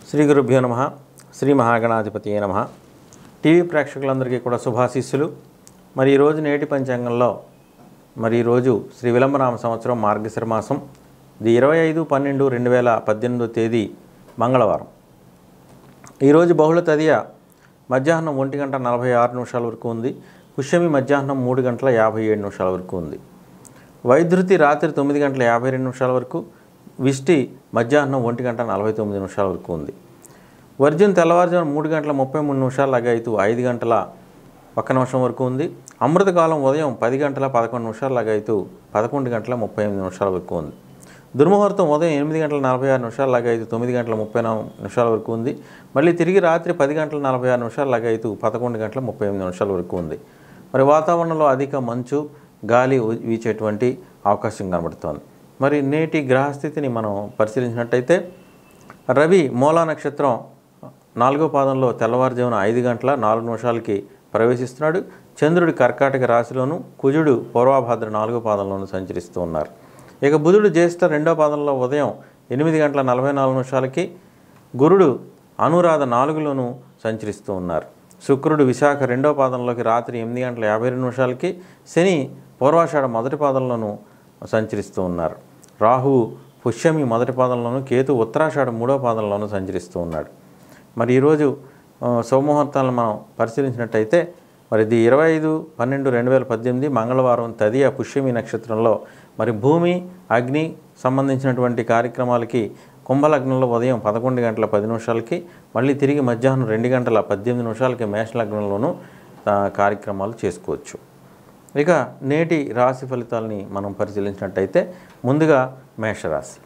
శ్రీ గురుభ్యో నమ శ్రీ మహాగణాధిపతి నమ టీవీ ప్రేక్షకులందరికీ కూడా శుభాశీస్సులు మరి ఈరోజు నేటి పంచాంగంలో మరి ఈరోజు శ్రీ విలంబనామ సంవత్సరం మార్గశిర మాసం ఇది ఇరవై ఐదు పన్నెండు రెండు వేల పద్దెనిమిదో తేదీ మంగళవారం ఈరోజు బహుళ తదియ మధ్యాహ్నం ఒంటి గంట నలభై ఆరు నిమిషాల వరకు ఉంది పుష్యమి మధ్యాహ్నం మూడు గంటల యాభై ఏడు నిమిషాల వరకు ఉంది వైద్యుతి రాత్రి తొమ్మిది గంటల యాభై రెండు నిమిషాల వరకు విష్టి మధ్యాహ్నం ఒంటి గంట నలభై తొమ్మిది నిమిషాల వరకు ఉంది వర్జన్ తెల్లవారుజాము మూడు గంటల ముప్పై మూడు నిమిషాల లగైతూ ఐదు గంటల ఒక్క నిమిషం వరకు ఉంది అమృతకాలం ఉదయం పది గంటల పదకొండు నిమిషాల లగైతూ పదకొండు గంటల ముప్పై ఎనిమిది నిమిషాల వరకు ఉంది దుర్ముహూర్తం ఉదయం ఎనిమిది గంటల నలభై ఆరు నిమిషాల లగైతూ తొమ్మిది గంటల ముప్పై నాలుగు నిమిషాల వరకు ఉంది మళ్ళీ తిరిగి రాత్రి పది గంటల నలభై ఆరు నిమిషాల లగైతూ పదకొండు గంటల ముప్పై ఎనిమిది నిమిషాల వరకు ఉంది మరి వాతావరణంలో అధిక మంచు గాలి ఊ- వీచేటువంటి అవకాశం కనబడుతోంది మరి నేటి గ్రహస్థితిని మనం పరిశీలించినట్టయితే రవి మూలా నక్షత్రం నాలుగో పాదంలో తెల్లవారుజామున ఐదు గంటల నాలుగు నిమిషాలకి ప్రవేశిస్తున్నాడు చంద్రుడి కర్కాటక రాశిలోను కుజుడు పూర్వభాద్ర నాలుగో పాదంలోను సంచరిస్తూ ఉన్నారు ఇక బుధుడు జ్యేష్ఠ రెండో పాదంలో ఉదయం ఎనిమిది గంటల నలభై నాలుగు నిమిషాలకి గురుడు అనురాధ నాలుగులోను సంచరిస్తూ ఉన్నారు శుక్రుడు విశాఖ రెండో పాదంలోకి రాత్రి ఎనిమిది గంటల యాభై రెండు నిమిషాలకి శని పూర్వాషాఢ మొదటి పాదంలోను సంచరిస్తూ ఉన్నారు రాహువు పుష్యమి మొదటి పాదంలోను కేతు ఉత్తరాషాఢ మూడో పాదంలోను సంచరిస్తూ ఉన్నాడు మరి ఈరోజు ఆ, శుభముహూర్తాలను మనం పరిశీలించినట్టయితే మరి ఇది ఇరవై ఐదు పన్నెండు రెండు వేల పద్దెనిమిది మంగళవారం తదియ పుష్యమి నక్షత్రంలో మరి భూమి అగ్ని సంబంధించినటువంటి కార్యక్రమాలకి కుంభలగ్నంలో ఉదయం పదకొండు గంటల పది నిమిషాలకి మళ్ళీ తిరిగి మధ్యాహ్నం రెండు గంటల పద్దెనిమిది నిమిషాలకి మేషలగ్నంలోనూ ఆ, కార్యక్రమాలు చేసుకోవచ్చు ఇక నేటి రాశి ఫలితాలని మనం పరిశీలించినట్టయితే ముందుగా మేషరాశి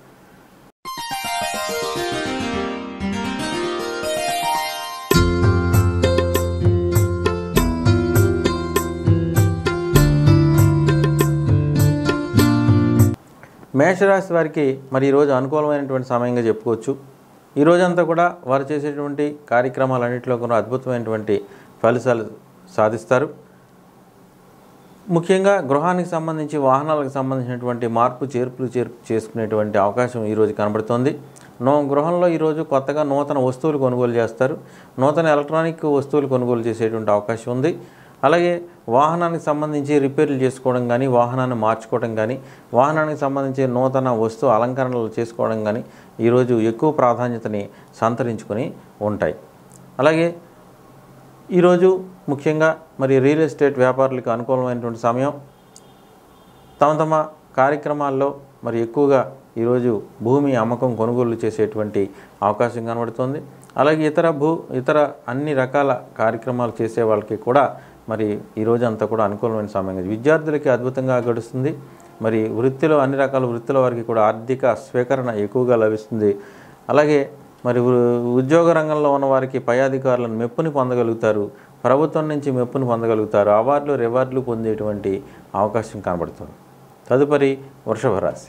మేషరాశి వారికి మరి ఈరోజు అనుకూలమైనటువంటి సమయంగా చెప్పుకోవచ్చు ఈ రోజంతా కూడా వారు చేసేటువంటి కార్యక్రమాలన్నింటిలో కూడా అద్భుతమైనటువంటి ఫలితాలు సాధిస్తారు ముఖ్యంగా గృహానికి సంబంధించి వాహనాలకు సంబంధించినటువంటి మార్పు చేర్పులు చేర్పు చేసుకునేటువంటి అవకాశం ఈరోజు కనబడుతోంది నో గృహంలో ఈరోజు కొత్తగా నూతన వస్తువులు కొనుగోలు చేస్తారు నూతన ఎలక్ట్రానిక్ వస్తువులు కొనుగోలు చేసేటువంటి అవకాశం ఉంది అలాగే వాహనానికి సంబంధించి రిపేర్లు చేసుకోవడం కానీ వాహనాన్ని మార్చుకోవడం కానీ వాహనానికి సంబంధించి నూతన వస్తువు అలంకరణలు చేసుకోవడం కానీ ఈరోజు ఎక్కువ ప్రాధాన్యతని సంతరించుకొని ఉంటాయి అలాగే ఈరోజు ముఖ్యంగా మరి రియల్ ఎస్టేట్ వ్యాపారులకు అనుకూలమైనటువంటి సమయం తమ తమ కార్యక్రమాల్లో మరి ఎక్కువగా ఈరోజు భూమి అమ్మకం కొనుగోలు చేసేటువంటి అవకాశం కనబడుతుంది అలాగే ఇతర భూ ఇతర అన్ని రకాల కార్యక్రమాలు చేసే వాళ్ళకి కూడా మరి ఈ రోజు అంతా కూడా అనుకూలమైన సమయం విద్యార్థులకి అద్భుతంగా గడుస్తుంది మరి వృత్తిలో అన్ని రకాల వృత్తుల వారికి కూడా ఆర్థిక స్వీకరణ ఎక్కువగా లభిస్తుంది అలాగే మరి ఉ- ఉద్యోగ రంగంలో ఉన్న వారికి పై అధికారులను మెప్పుని పొందగలుగుతారు ప్రభుత్వం నుంచి మెప్పుని పొందగలుగుతారు అవార్డులు రివార్డులు పొందేటువంటి అవకాశం కనబడుతుంది తదుపరి వృషభ రాశి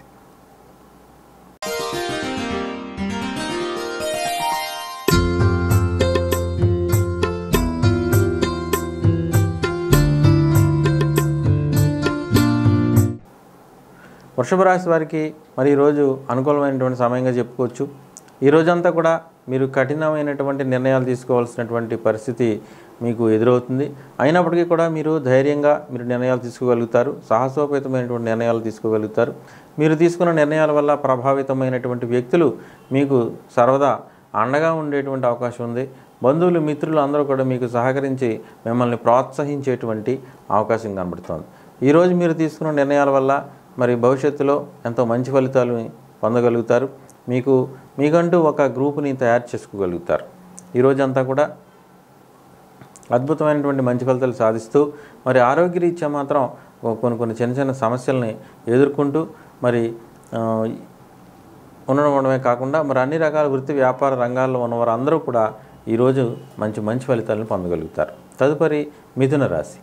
వృషభ రాశి వారికి మరి ఈరోజు అనుకూలమైనటువంటి సమయంగా చెప్పుకోవచ్చు ఈ రోజంతా కూడా మీరు కఠినమైనటువంటి నిర్ణయాలు తీసుకోవాల్సినటువంటి పరిస్థితి మీకు ఎదురవుతుంది అయినప్పటికీ కూడా మీరు ధైర్యంగా మీరు నిర్ణయాలు తీసుకోగలుగుతారు సాహసోపేతమైనటువంటి నిర్ణయాలు తీసుకోగలుగుతారు మీరు తీసుకున్న నిర్ణయాల వల్ల ప్రభావితమైనటువంటి వ్యక్తులు మీకు సర్వదా అండగా ఉండేటువంటి అవకాశం ఉంది బంధువులు మిత్రులు అందరూ కూడా మీకు సహకరించి మిమ్మల్ని ప్రోత్సహించేటువంటి అవకాశం కనబడుతోంది ఈరోజు మీరు తీసుకున్న నిర్ణయాల వల్ల మరి భవిష్యత్తులో ఎంతో మంచి ఫలితాలు పొందగలుగుతారు మీకు మీకంటూ ఒక గ్రూపుని తయారు చేసుకోగలుగుతారు ఈరోజంతా కూడా అద్భుతమైనటువంటి మంచి ఫలితాలు సాధిస్తూ మరి ఆరోగ్యరీత్యా మాత్రం కొ- కొన్ని కొన్ని చిన్న చిన్న సమస్యల్ని ఎదుర్కొంటూ మరి ఆ, ఉండడమే కాకుండా మరి అన్ని రకాల వృత్తి వ్యాపార రంగాల్లో ఉన్నవారు అందరూ కూడా ఈరోజు మంచి మంచి ఫలితాలను పొందగలుగుతారు తదుపరి మిథున రాశి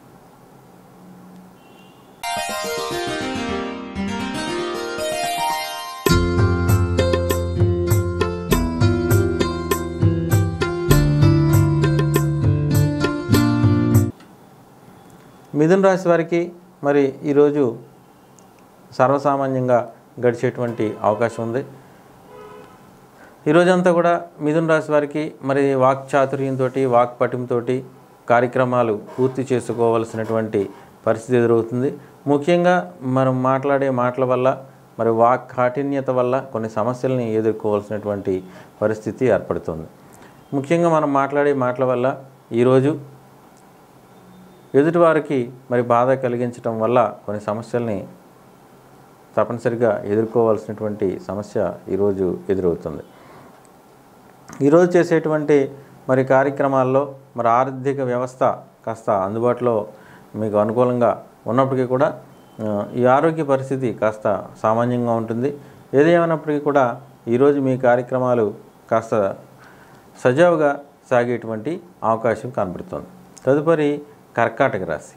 మిథున రాశి వారికి మరి ఈరోజు సర్వసామాన్యంగా గడిచేటువంటి అవకాశం ఉంది ఈ రోజంతా కూడా మిథున రాశి వారికి మరి వాక్ చాతుర్యంతో వాక్ పటిమతో కార్యక్రమాలు పూర్తి చేసుకోవాల్సినటువంటి పరిస్థితి ఎదురవుతుంది ముఖ్యంగా మనం మాట్లాడే మాటల వల్ల మరి వాక్ కాఠిన్యత వల్ల కొన్ని సమస్యల్ని ఎదుర్కోవాల్సినటువంటి పరిస్థితి ఏర్పడుతుంది ముఖ్యంగా మనం మాట్లాడే మాటల వల్ల ఈరోజు ఎదుటివారికి మరి బాధ కలిగించడం వల్ల కొన్ని సమస్యల్ని తప్పనిసరిగా ఎదుర్కోవాల్సినటువంటి సమస్య ఈరోజు ఎదురవుతుంది ఈరోజు చేసేటువంటి మరి కార్యక్రమాల్లో మరి ఆర్థిక వ్యవస్థ కాస్త అందుబాటులో మీకు అనుకూలంగా ఉన్నప్పటికీ కూడా ఆ, ఈ ఆరోగ్య పరిస్థితి కాస్త సామాన్యంగా ఉంటుంది ఏదేమైనప్పటికీ కూడా ఈరోజు మీ కార్యక్రమాలు కాస్త సజావుగా సాగేటువంటి అవకాశం కనబడుతుంది తదుపరి కర్కాటక రాశి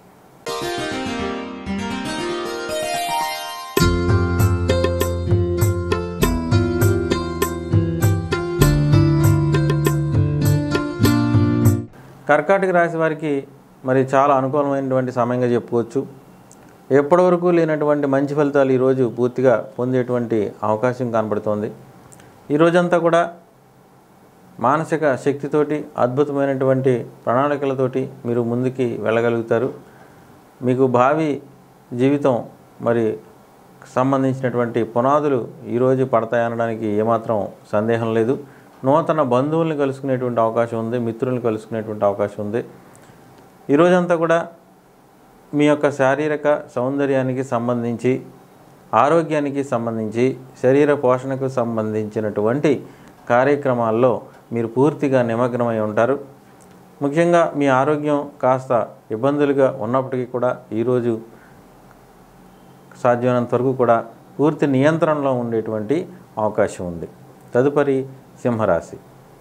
కర్కాటక రాశి వారికి మరి చాలా అనుకూలమైనటువంటి సమయంగా చెప్పుకోవచ్చు ఎప్పటివరకు లేనటువంటి మంచి ఫలితాలు ఈరోజు పూర్తిగా పొందేటువంటి అవకాశం కనబడుతోంది ఈ రోజంతా కూడా మానసిక శక్తితోటి అద్భుతమైనటువంటి ప్రణాళికలతోటి మీరు ముందుకి వెళ్ళగలుగుతారు మీకు భావి జీవితం మరి సంబంధించినటువంటి పునాదులు ఈరోజు పడతాయనడానికి ఏమాత్రం సందేహం లేదు నూతన బంధువుల్ని కలుసుకునేటువంటి అవకాశం ఉంది మిత్రుల్ని కలుసుకునేటువంటి అవకాశం ఉంది ఈ రోజంతా కూడా మీ యొక్క శారీరక సౌందర్యానికి సంబంధించి ఆరోగ్యానికి సంబంధించి శరీర పోషణకు సంబంధించినటువంటి కార్యక్రమాల్లో మీరు పూర్తిగా నిమగ్నమై ఉంటారు ముఖ్యంగా మీ ఆరోగ్యం కాస్త ఇబ్బందులుగా ఉన్నప్పటికీ కూడా ఈరోజు సాధ్యమైనంత వరకు కూడా పూర్తి నియంత్రణలో ఉండేటువంటి అవకాశం ఉంది తదుపరి సింహరాశి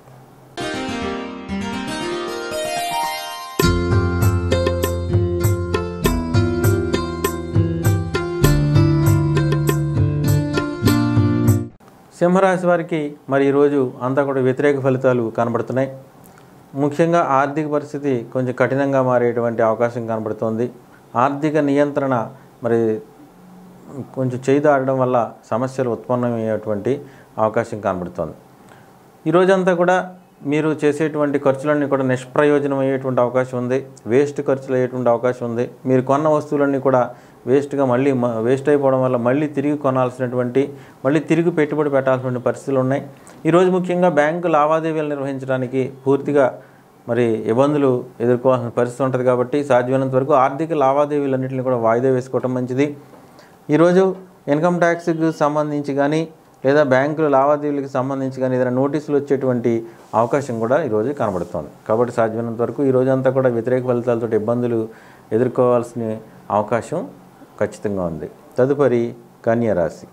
సింహరాశి వారికి మరి ఈరోజు అంతా కూడా వ్యతిరేక ఫలితాలు కనబడుతున్నాయి ముఖ్యంగా ఆర్థిక పరిస్థితి కొంచెం కఠినంగా మారేటువంటి అవకాశం కనబడుతోంది ఆర్థిక నియంత్రణ మరి కొంచెం చేయి దాడడం వల్ల సమస్యలు ఉత్పన్నమయ్యేటువంటి అవకాశం కనబడుతోంది ఈ రోజంతా కూడా మీరు చేసేటువంటి ఖర్చులన్నీ కూడా నిష్ప్రయోజనం అయ్యేటువంటి అవకాశం ఉంది వేస్ట్ ఖర్చులు అయ్యేటువంటి అవకాశం ఉంది మీరు కొన్న వస్తువులన్నీ కూడా వేస్ట్గా మళ్ళీ మ- వేస్ట్ అయిపోవడం వల్ల మళ్ళీ తిరిగి కొనాల్సినటువంటి మళ్ళీ తిరిగి పెట్టుబడి పెట్టాల్సినటువంటి పరిస్థితులు ఉన్నాయి ఈరోజు ముఖ్యంగా బ్యాంకు లావాదేవీలు నిర్వహించడానికి పూర్తిగా మరి ఇబ్బందులు ఎదుర్కోవాల్సిన పరిస్థితి ఉంటుంది కాబట్టి సాధ్యమైనంత వరకు ఆర్థిక లావాదేవీలన్నింటినీ కూడా వాయిదా వేసుకోవటం మంచిది ఈరోజు ఇన్కమ్ ట్యాక్స్కి సంబంధించి కానీ లేదా బ్యాంకుల లావాదేవీలకు సంబంధించి కానీ ఏదైనా నోటీసులు వచ్చేటువంటి అవకాశం కూడా ఈరోజు కనబడుతోంది కాబట్టి సాధ్యమైనంత వరకు ఈ రోజంతా కూడా వ్యతిరేక ఫలితాలతో ఇబ్బందులు ఎదుర్కోవాల్సిన అవకాశం ఖచ్చితంగా ఉంది తదుపరి కన్యా రాశి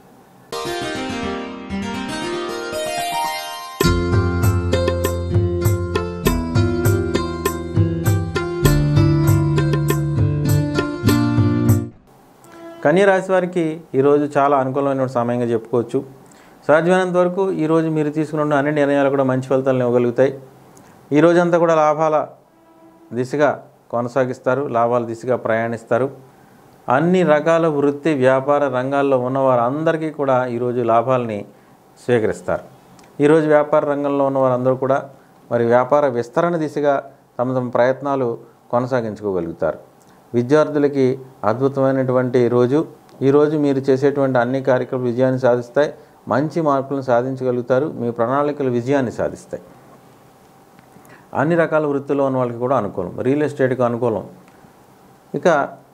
కన్యా రాశి వారికి ఈరోజు చాలా అనుకూలమైన సమయంగా చెప్పుకోవచ్చు సాధ్యమైనంత వరకు ఈరోజు మీరు తీసుకున్న అన్ని నిర్ణయాలు కూడా మంచి ఫలితాలను ఇవ్వగలుగుతాయి ఈ రోజంతా కూడా లాభాల దిశగా కొనసాగిస్తారు లాభాల దిశగా ప్రయాణిస్తారు అన్ని రకాల వృత్తి వ్యాపార రంగాల్లో ఉన్న వారందరికీ కూడా ఈరోజు లాభాలని స్వీకరిస్తారు ఈరోజు వ్యాపార రంగంలో ఉన్న వారందరూ కూడా మరి వ్యాపార విస్తరణ దిశగా తమ తమ ప్రయత్నాలు కొనసాగించుకోగలుగుతారు విద్యార్థులకి అద్భుతమైనటువంటి రోజు ఈరోజు మీరు చేసేటువంటి అన్ని కార్యక్రమాలు విజయాన్ని సాధిస్తాయి మంచి మార్పులను సాధించగలుగుతారు మీ ప్రణాళికలు విజయాన్ని సాధిస్తాయి అన్ని రకాల వృత్తుల్లో ఉన్న వాళ్ళకి కూడా అనుకూలం రియల్ ఎస్టేట్కి అనుకూలం ఇక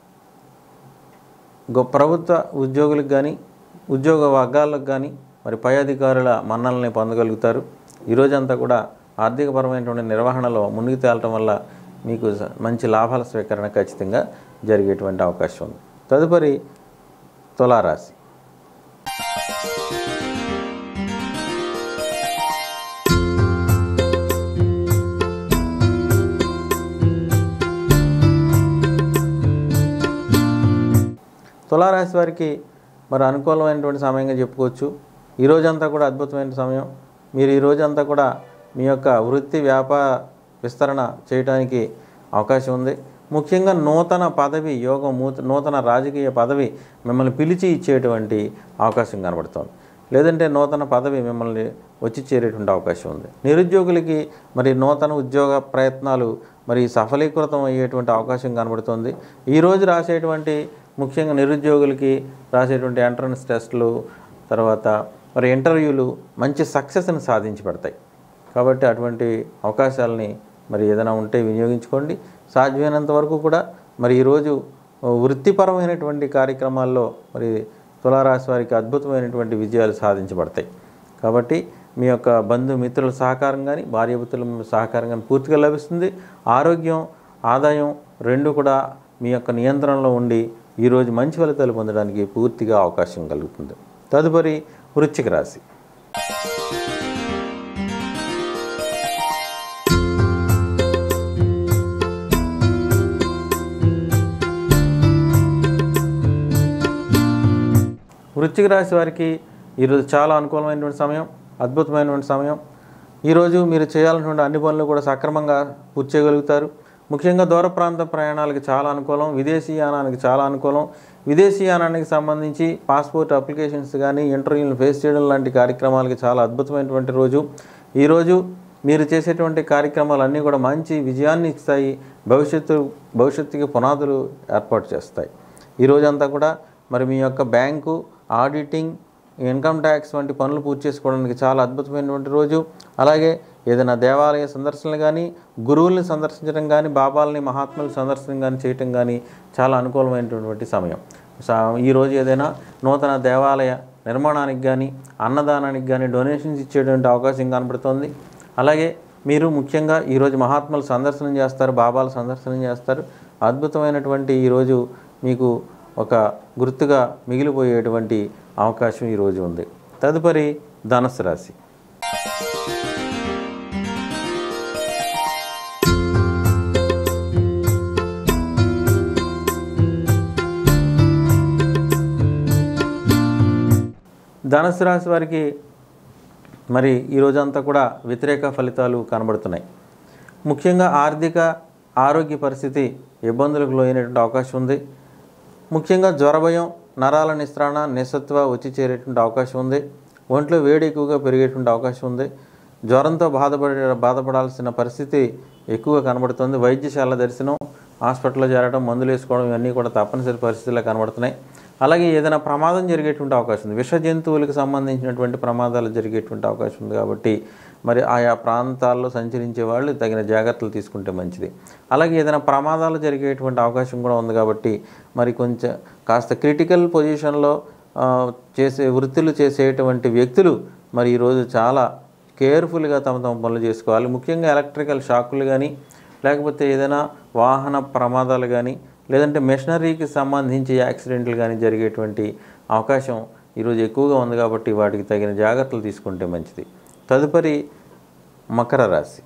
గొ ప్రభుత్వ ఉద్యోగులకు కానీ ఉద్యోగ వర్గాలకు కానీ మరి పై అధికారుల మన్నల్ని పొందగలుగుతారు ఈరోజంతా కూడా ఆర్థికపరమైనటువంటి నిర్వహణలో మునిగి తేలటం వల్ల మీకు స- మంచి లాభాల స్వీకరణ ఖచ్చితంగా జరిగేటువంటి అవకాశం ఉంది తదుపరి తులారాశి తులారాశి వారికి మరి అనుకూలమైనటువంటి సమయంగా చెప్పుకోవచ్చు ఈ రోజంతా కూడా అద్భుతమైన సమయం మీరు ఈ రోజంతా కూడా మీ యొక్క వృత్తి వ్యాపార విస్తరణ చేయడానికి అవకాశం ఉంది ముఖ్యంగా నూతన పదవి యోగం మూత- నూతన రాజకీయ పదవి మిమ్మల్ని పిలిచి ఇచ్చేటువంటి అవకాశం కనబడుతోంది లేదంటే నూతన పదవి మిమ్మల్ని వచ్చి చేరేటువంటి అవకాశం ఉంది నిరుద్యోగులకి మరి నూతన ఉద్యోగ ప్రయత్నాలు మరి సఫలీకృతం అయ్యేటువంటి అవకాశం కనబడుతుంది ఈరోజు రాసేటువంటి ముఖ్యంగా నిరుద్యోగులకి రాసేటువంటి ఎంట్రన్స్ టెస్టులు తర్వాత మరి ఇంటర్వ్యూలు మంచి సక్సెస్ని సాధించి పెడతాయి కాబట్టి అటువంటి అవకాశాలని మరి ఏదైనా ఉంటే వినియోగించుకోండి సాధ్యమైనంత వరకు కూడా మరి ఈరోజు వృత్తిపరమైనటువంటి కార్యక్రమాల్లో మరి తులారాశి వారికి అద్భుతమైనటువంటి విజయాలు సాధించబడతాయి కాబట్టి మీ యొక్క బంధుమిత్రుల సహకారం కానీ భార్యపుత్రుల సహకారం కానీ పూర్తిగా లభిస్తుంది ఆరోగ్యం ఆదాయం రెండు కూడా మీ యొక్క నియంత్రణలో ఉండి ఈరోజు మంచి ఫలితాలు పొందడానికి పూర్తిగా అవకాశం కలుగుతుంది తదుపరి వృశ్చిక రాశి వృశ్చిక రాశి వారికి ఈరోజు చాలా అనుకూలమైనటువంటి సమయం అద్భుతమైనటువంటి సమయం ఈరోజు మీరు చేయాలనుకున్న అన్ని పనులు కూడా సక్రమంగా పూర్తి చేయగలుగుతారు ముఖ్యంగా దూర ప్రాంత ప్రయాణాలకు చాలా అనుకూలం విదేశీయానానికి చాలా అనుకూలం విదేశీయానానికి సంబంధించి పాస్పోర్ట్ అప్లికేషన్స్ కానీ ఇంటర్వ్యూలను ఫేస్ చేయడం లాంటి కార్యక్రమాలకి చాలా అద్భుతమైనటువంటి రోజు ఈరోజు మీరు చేసేటువంటి కార్యక్రమాలన్నీ కూడా మంచి విజయాన్ని ఇస్తాయి భవిష్యత్తు భవిష్యత్తుకి పునాదులు ఏర్పాటు చేస్తాయి ఈ రోజంతా కూడా మరి మీ యొక్క బ్యాంకు ఆడిటింగ్ ఇన్కమ్ ట్యాక్స్ వంటి పనులు పూర్తి చేసుకోవడానికి చాలా అద్భుతమైనటువంటి రోజు అలాగే ఏదైనా దేవాలయ సందర్శనలు కానీ గురువుల్ని సందర్శించడం కానీ బాబాలని మహాత్ములు సందర్శనం కానీ చేయటం కానీ చాలా అనుకూలమైనటువంటి సమయం సా- ఈరోజు ఏదైనా నూతన దేవాలయ నిర్మాణానికి కానీ అన్నదానానికి కానీ డొనేషన్స్ ఇచ్చేటువంటి అవకాశం కనబడుతోంది అలాగే మీరు ముఖ్యంగా ఈరోజు మహాత్ములు సందర్శనం చేస్తారు బాబాల సందర్శనం చేస్తారు అద్భుతమైనటువంటి ఈరోజు మీకు ఒక గుర్తుగా మిగిలిపోయేటువంటి అవకాశం ఈరోజు ఉంది తదుపరి ధనుసు రాశి ధనుసు రాశి వారికి మరి ఈ రోజంతా కూడా వ్యతిరేక ఫలితాలు కనబడుతున్నాయి ముఖ్యంగా ఆర్థిక ఆరోగ్య పరిస్థితి ఇబ్బందులకు లోనటువంటి అవకాశం ఉంది ముఖ్యంగా జ్వరభయం నరాల నిస్త్రాణ నిస్సత్వ వచ్చి చేరేటువంటి అవకాశం ఉంది ఒంట్లో వేడి ఎక్కువగా పెరిగేటువంటి అవకాశం ఉంది జ్వరంతో బాధపడే బాధపడాల్సిన పరిస్థితి ఎక్కువగా కనబడుతుంది వైద్యశాల దర్శనం హాస్పిటల్లో చేరడం మందులు వేసుకోవడం ఇవన్నీ కూడా తప్పనిసరి పరిస్థితుల్లో కనబడుతున్నాయి అలాగే ఏదైనా ప్రమాదం జరిగేటువంటి అవకాశం ఉంది విష జంతువులకు సంబంధించినటువంటి ప్రమాదాలు జరిగేటువంటి అవకాశం ఉంది కాబట్టి మరి ఆయా ప్రాంతాల్లో సంచరించే వాళ్ళు తగిన జాగ్రత్తలు తీసుకుంటే మంచిది అలాగే ఏదైనా ప్రమాదాలు జరిగేటువంటి అవకాశం కూడా ఉంది కాబట్టి మరి కొంచెం కాస్త క్రిటికల్ పొజిషన్లో ఆ, చేసే వృత్తులు చేసేటువంటి వ్యక్తులు మరి ఈరోజు చాలా కేర్ఫుల్గా తమ తమ పనులు చేసుకోవాలి ముఖ్యంగా ఎలక్ట్రికల్ షాకులు కానీ లేకపోతే ఏదైనా వాహన ప్రమాదాలు కానీ లేదంటే మెషినరీకి సంబంధించి యాక్సిడెంట్లు కానీ జరిగేటువంటి అవకాశం ఈరోజు ఎక్కువగా ఉంది కాబట్టి వాటికి తగిన జాగ్రత్తలు తీసుకుంటే మంచిది తదుపరి మకర రాశి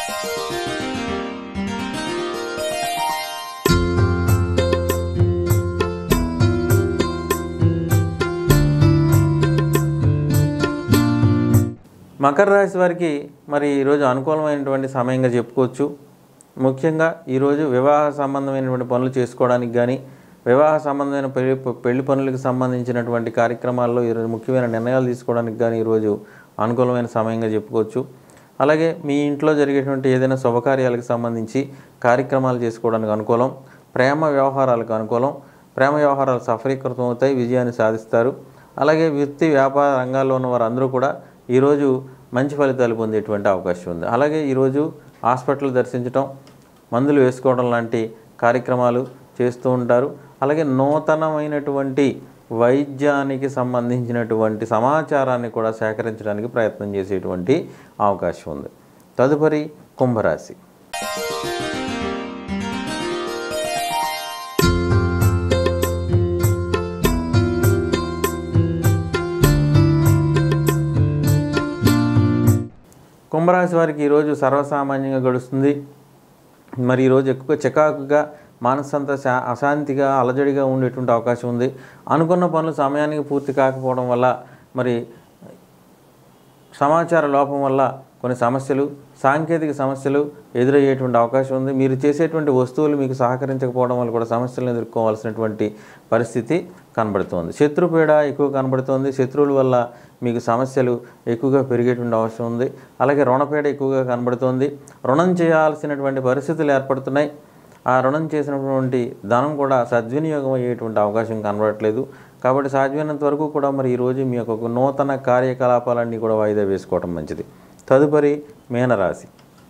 మకర రాశి వారికి మరి ఈరోజు అనుకూలమైనటువంటి సమయంగా చెప్పుకోవచ్చు ముఖ్యంగా ఈరోజు వివాహ సంబంధమైనటువంటి పనులు చేసుకోవడానికి కానీ వివాహ సంబంధమైన పెళ్లి పెళ్లి పనులకు సంబంధించినటువంటి కార్యక్రమాల్లో ఈరోజు ముఖ్యమైన నిర్ణయాలు తీసుకోవడానికి కానీ ఈరోజు అనుకూలమైన సమయంగా చెప్పుకోవచ్చు అలాగే మీ ఇంట్లో జరిగేటువంటి ఏదైనా శుభకార్యాలకు సంబంధించి కార్యక్రమాలు చేసుకోవడానికి అనుకూలం ప్రేమ వ్యవహారాలకు అనుకూలం ప్రేమ వ్యవహారాలు సఫలీకృతం అవుతాయి విజయాన్ని సాధిస్తారు అలాగే వృత్తి వ్యాపార రంగాల్లో ఉన్న వారందరూ కూడా ఈరోజు మంచి ఫలితాలు పొందేటువంటి అవకాశం ఉంది అలాగే ఈరోజు హాస్పిటల్ దర్శించడం మందులు వేసుకోవడం లాంటి కార్యక్రమాలు చేస్తూ ఉంటారు అలాగే నూతనమైనటువంటి వైద్యానికి సంబంధించినటువంటి సమాచారాన్ని కూడా సేకరించడానికి ప్రయత్నం చేసేటువంటి అవకాశం ఉంది తదుపరి కుంభరాశి కుంభరాశి వారికి ఈరోజు సర్వసామాన్యంగా గడుస్తుంది మరి ఈరోజు ఎక్కువ చికాకుగా మనసంతా శా అశాంతిగా అలజడిగా ఉండేటువంటి అవకాశం ఉంది అనుకున్న పనులు సమయానికి పూర్తి కాకపోవడం వల్ల మరి సమాచార లోపం వల్ల కొన్ని సమస్యలు సాంకేతిక సమస్యలు ఎదురయ్యేటువంటి అవకాశం ఉంది మీరు చేసేటువంటి వస్తువులు మీకు సహకరించకపోవడం వల్ల కూడా సమస్యలను ఎదుర్కోవాల్సినటువంటి పరిస్థితి కనబడుతోంది శత్రుపీడ ఎక్కువ కనబడుతోంది శత్రువుల వల్ల మీకు సమస్యలు ఎక్కువగా పెరిగేటువంటి అవసరం ఉంది అలాగే రుణపీడ ఎక్కువగా కనబడుతోంది రుణం చేయాల్సినటువంటి పరిస్థితులు ఏర్పడుతున్నాయి ఆ రుణం చేసినటువంటి ధనం కూడా సద్వినియోగం అయ్యేటువంటి అవకాశం కనబడట్లేదు కాబట్టి సాధ్యమైనంత వరకు కూడా మరి ఈరోజు మీ యొక్క నూతన కార్యకలాపాలన్నీ కూడా వాయిదా వేసుకోవటం మంచిది తదుపరి మీనరాశి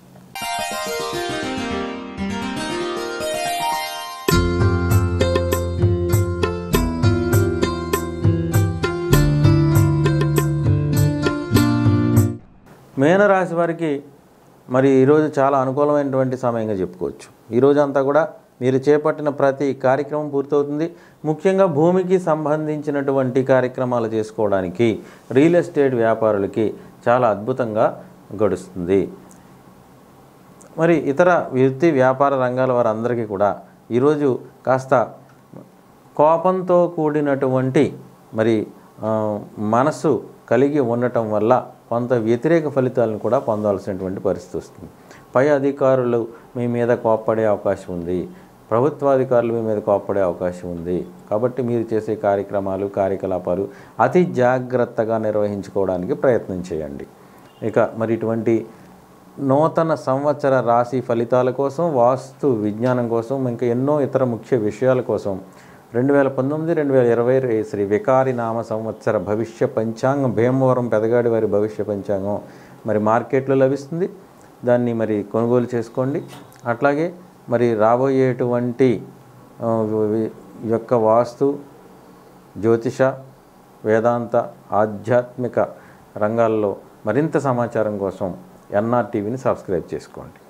మీనరాశి వారికి మరి ఈరోజు చాలా అనుకూలమైనటువంటి సమయంగా చెప్పుకోవచ్చు ఈరోజు అంతా కూడా మీరు చేపట్టిన ప్రతి కార్యక్రమం పూర్తవుతుంది ముఖ్యంగా భూమికి సంబంధించినటువంటి కార్యక్రమాలు చేసుకోవడానికి రియల్ ఎస్టేట్ వ్యాపారులకి చాలా అద్భుతంగా గడుస్తుంది మరి ఇతర వృత్తి వ్యాపార రంగాల వారందరికీ కూడా ఈరోజు కాస్త కోపంతో కూడినటువంటి మరి ఆ, మనసు కలిగి ఉండటం వల్ల కొంత వ్యతిరేక ఫలితాలను కూడా పొందాల్సినటువంటి పరిస్థితి వస్తుంది పై అధికారులు మీ మీద కోప్పడే అవకాశం ఉంది ప్రభుత్వాధికారులు మీ మీద కోప్పడే అవకాశం ఉంది కాబట్టి మీరు చేసే కార్యక్రమాలు కార్యకలాపాలు అతి జాగ్రత్తగా నిర్వహించుకోవడానికి ప్రయత్నం చేయండి ఇక మరి ఇటువంటి నూతన సంవత్సర రాశి ఫలితాల కోసం వాస్తు విజ్ఞానం కోసం ఇంకా ఎన్నో ఇతర ముఖ్య విషయాల కోసం రెండు వేల పంతొమ్మిది రెండు వేల ఇరవై శ్రీ వికారి నామ సంవత్సర భవిష్య పంచాంగం భీమవరం పెదగాడి వారి భవిష్య పంచాంగం మరి మార్కెట్లో లభిస్తుంది దాన్ని మరి కొనుగోలు చేసుకోండి అట్లాగే మరి రాబోయేటువంటి ఆ, వి- యొక్క వాస్తు జ్యోతిష వేదాంత ఆధ్యాత్మిక రంగాల్లో మరింత సమాచారం కోసం ఎన్ఆర్ టీవీని సబ్స్క్రైబ్ చేసుకోండి